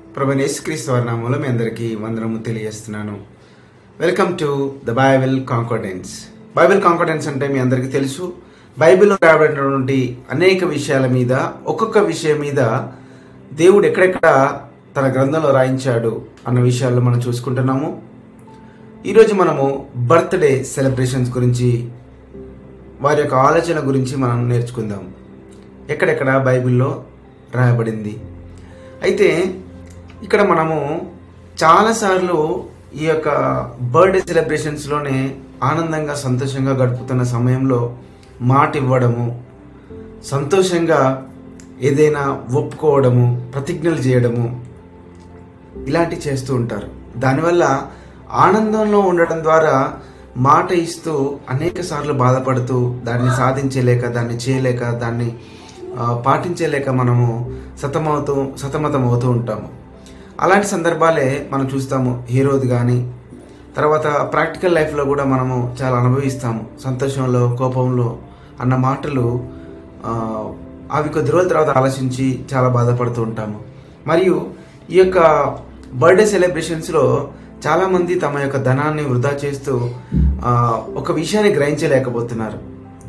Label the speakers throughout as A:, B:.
A: ప్రభు యేసుక్రీస్తు వారి నామంలో మీ అందరికీ వందనము తెలియజేస్తున్నాను welcome to the Bible confidence Bible confidence అంటే మీ అందరికీ తెలుసు బైబిల్లో రాబడినటువంటి అనేక విషయాల మీద ఒక్కొక్క విషయం మీద దేవుడు ఎక్కడెక్కడ తన గ్రంథంలో రాయించాడు అన్న విషయాల్లో మనం చూసుకుంటున్నాము ఈరోజు మనము బర్త్డే సెలబ్రేషన్స్ గురించి వారి యొక్క ఆలోచన గురించి మనం నేర్చుకుందాం ఎక్కడెక్కడ బైబిల్లో రాయబడింది అయితే ఇక్కడ మనము చాలాసార్లు ఈ యొక్క బర్త్డే సెలబ్రేషన్స్లోనే ఆనందంగా సంతోషంగా గడుపుతున్న సమయంలో మాట ఇవ్వడము సంతోషంగా ఏదైనా ఒప్పుకోవడము ప్రతిజ్ఞలు చేయడము ఇలాంటివి చేస్తూ ఉంటారు దానివల్ల ఆనందంలో ఉండటం ద్వారా మాట ఇస్తూ అనేక సార్లు బాధపడుతూ దాన్ని సాధించలేక దాన్ని చేయలేక దాన్ని ఆ, పాటించలేక మనము సతమవుతూ సతమతం అవుతూ ఉంటాము అలాంటి సందర్భాలే మనం చూస్తాము హీరోది కానీ తర్వాత ప్రాక్టికల్ లైఫ్లో కూడా మనము చాలా అనుభవిస్తాము సంతోషంలో కోపంలో అన్న మాటలు ఆ, అవి కొద్ది రోజుల తర్వాత ఆలోచించి చాలా బాధపడుతూ ఉంటాము మరియు ఈ యొక్క బర్త్డే సెలబ్రేషన్స్లో చాలామంది తమ యొక్క ధనాన్ని వృధా చేస్తూ ఆ, ఒక విషయాన్ని గ్రహించలేకపోతున్నారు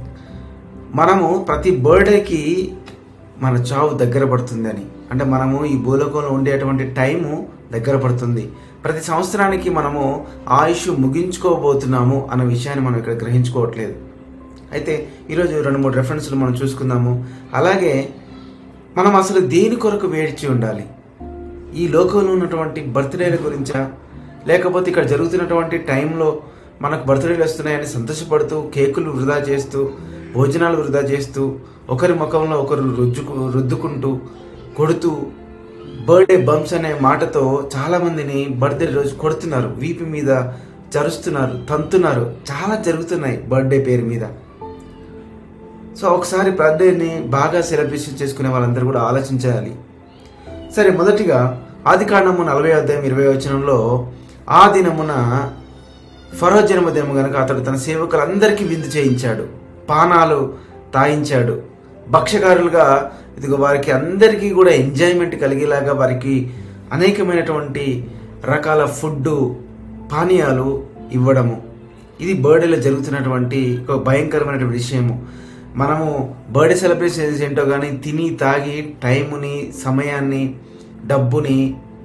A: మనము ప్రతి బర్త్డేకి మన చావు దగ్గర పడుతుందని అంటే మనము ఈ భూలోకంలో ఉండేటువంటి టైము దగ్గర పడుతుంది ప్రతి సంవత్సరానికి మనము ఆయుష్ ముగించుకోబోతున్నాము అన్న విషయాన్ని మనం ఇక్కడ గ్రహించుకోవట్లేదు అయితే ఈరోజు రెండు మూడు రెఫరెన్స్లు మనం చూసుకుందాము అలాగే మనం అసలు దేని కొరకు వేడిచి ఉండాలి ఈ లోకంలో ఉన్నటువంటి బర్త్డేల గురించా లేకపోతే ఇక్కడ జరుగుతున్నటువంటి టైంలో మనకు బర్త్డేలు వస్తున్నాయని సంతోషపడుతూ కేకులు వృధా చేస్తూ భోజనాలు వృధా చేస్తూ ఒకరి ముఖంలో ఒకరు రుద్దుకు రుద్దుకుంటూ కొడుతూ బర్త్డే బంప్స్ అనే మాటతో చాలామందిని బర్త్డే రోజు కొడుతున్నారు వీపు మీద చరుస్తున్నారు తంతున్నారు చాలా జరుగుతున్నాయి బర్త్డే పేరు మీద సో ఒకసారి బర్త్డేని బాగా సెలబ్రేషన్ చేసుకునే వాళ్ళందరూ కూడా ఆలోచించాలి సరే మొదటిగా ఆది కాండము నలభై అధ్యాయం ఇరవై వచనంలో ఆ దినమున ఫరో జన్మదినము గనుక అతడు తన సేవకులందరికీ విందు చేయించాడు పానాలు తాయించాడు భక్ష్యకారులుగా ఇదిగో వారికి అందరికీ కూడా ఎంజాయ్మెంట్ కలిగేలాగా వారికి అనేకమైనటువంటి రకాల ఫుడ్ పానీయాలు ఇవ్వడము ఇది బర్త్డేలో జరుగుతున్నటువంటి ఒక భయంకరమైనటువంటి విషయము మనము బర్త్డే సెలబ్రేషన్స్ ఏంటో కానీ తిని తాగి టైముని సమయాన్ని డబ్బుని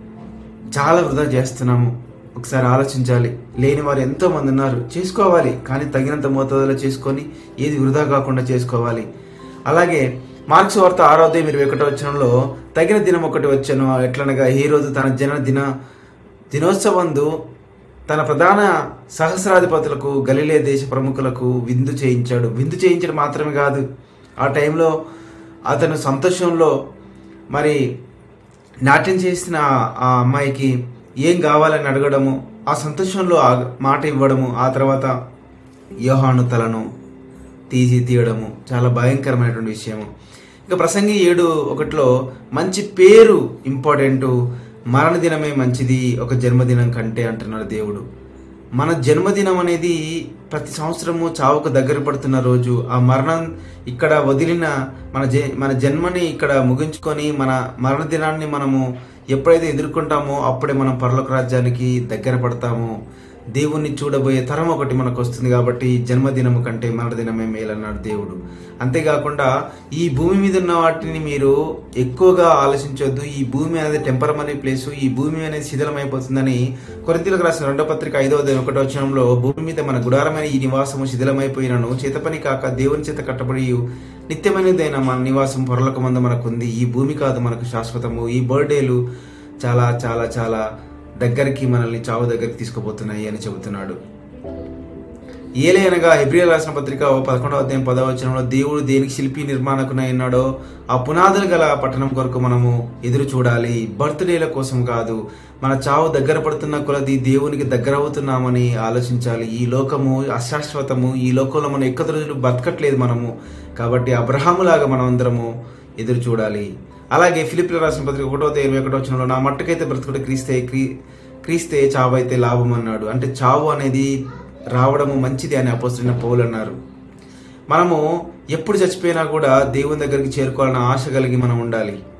A: చాలా వృధా చేస్తున్నాము ఒకసారి ఆలోచించాలి లేని వారు ఎంతో మంది ఉన్నారు చేసుకోవాలి కానీ తగినంత మోతాదులో చేసుకొని ఏది వృధా కాకుండా చేసుకోవాలి అలాగే మార్క్స్ వార్త ఆరోగ్యం ఇరవై ఒకటో వచ్చనంలో తగిన దినం ఒకటి వచ్చాను ఎట్లనగా ఈ రోజు తన జన దిన దినోత్సవందు తన ప్రధాన సహస్రాధిపతులకు గలిలే దేశ ప్రముఖులకు విందు చేయించాడు విందు చేయించడం మాత్రమే కాదు ఆ టైంలో అతను సంతోషంలో మరి నాట్యం చేసిన ఆ అమ్మాయికి ఏం కావాలని అడగడము ఆ సంతోషంలో ఆ మాట ఇవ్వడము ఆ తర్వాత యోహాను తలను తీసి తీయడము చాలా భయంకరమైనటువంటి విషయము ఇక ప్రసంగి ఏడు ఒకటిలో మంచి పేరు ఇంపార్టెంట్ మరణ దినమే మంచిది ఒక జన్మదినం కంటే అంటున్నాడు దేవుడు మన జన్మదినం అనేది ప్రతి సంవత్సరము చావుకు దగ్గర పడుతున్న రోజు ఆ మరణం ఇక్కడ వదిలిన మన జ మన జన్మని ఇక్కడ ముగించుకొని మన మరణ దినాన్ని మనము ఎప్పుడైతే ఎదుర్కొంటామో అప్పుడే మనం పరలోక రాజ్యానికి దగ్గర పడతాము దేవుణ్ణి చూడబోయే తరం ఒకటి మనకు వస్తుంది కాబట్టి జన్మదినము కంటే మరణదినమే మేలన్నాడు దేవుడు అంతేకాకుండా ఈ భూమి మీద ఉన్న వాటిని మీరు ఎక్కువగా ఆలోచించొద్దు ఈ భూమి అనేది టెంపరమరీ ప్లేస్ ఈ భూమి అనేది శిథిలమైపోతుందని కొరింతలకు రాసిన రెండో పత్రిక ఐదవ అధ్యాయం ఒకటో వచనంలో భూమి మీద మన గుడారమైన ఈ నివాసము శిథిలమైపోయినను చేతపని కాక దేవుని చేత కట్టబడి నిత్యమైనదైన మన నివాసం పొరలకు మంద మనకుంది ఈ భూమి కాదు మనకు శాశ్వతము ఈ బర్త్డేలు చాలా చాలా చాలా దగ్గరికి మనల్ని చావు దగ్గరికి తీసుకుపోతున్నాయి అని చెబుతున్నాడు ఏలే అనగా హెబ్రియల్ రాసిన పత్రిక పదకొండవ అధ్యాయం పదవ వచనంలో దేవుడు దేనికి శిల్పి నిర్మాణకునై ఉన్నాడో ఆ పునాదులు గల పట్టణం కొరకు మనము ఎదురు చూడాలి బర్త్డేల కోసం కాదు మన చావు దగ్గర పడుతున్న కొలది దేవునికి దగ్గర అవుతున్నామని ఆలోచించాలి ఈ లోకము అశాశ్వతము ఈ లోకంలో మనం ఎక్కువ రోజులు బతకట్లేదు మనము కాబట్టి అబ్రహాములాగా మనం అందరము ఎదురు చూడాలి అలాగే ఫిలిపిల రాసిన పత్రిక ఒకటో ఇరవై ఒకటో వచనంలో నా మట్టుకైతే బ్రతుకుడు క్రీస్తే క్రీ క్రీస్తే చావు అయితే లాభం అన్నాడు అంటే చావు అనేది రావడము మంచిది అని అపోస్తున్న పౌలు అన్నారు మనము ఎప్పుడు చచ్చిపోయినా కూడా దేవుని దగ్గరికి చేరుకోవాలన్న ఆశ కలిగి మనం ఉండాలి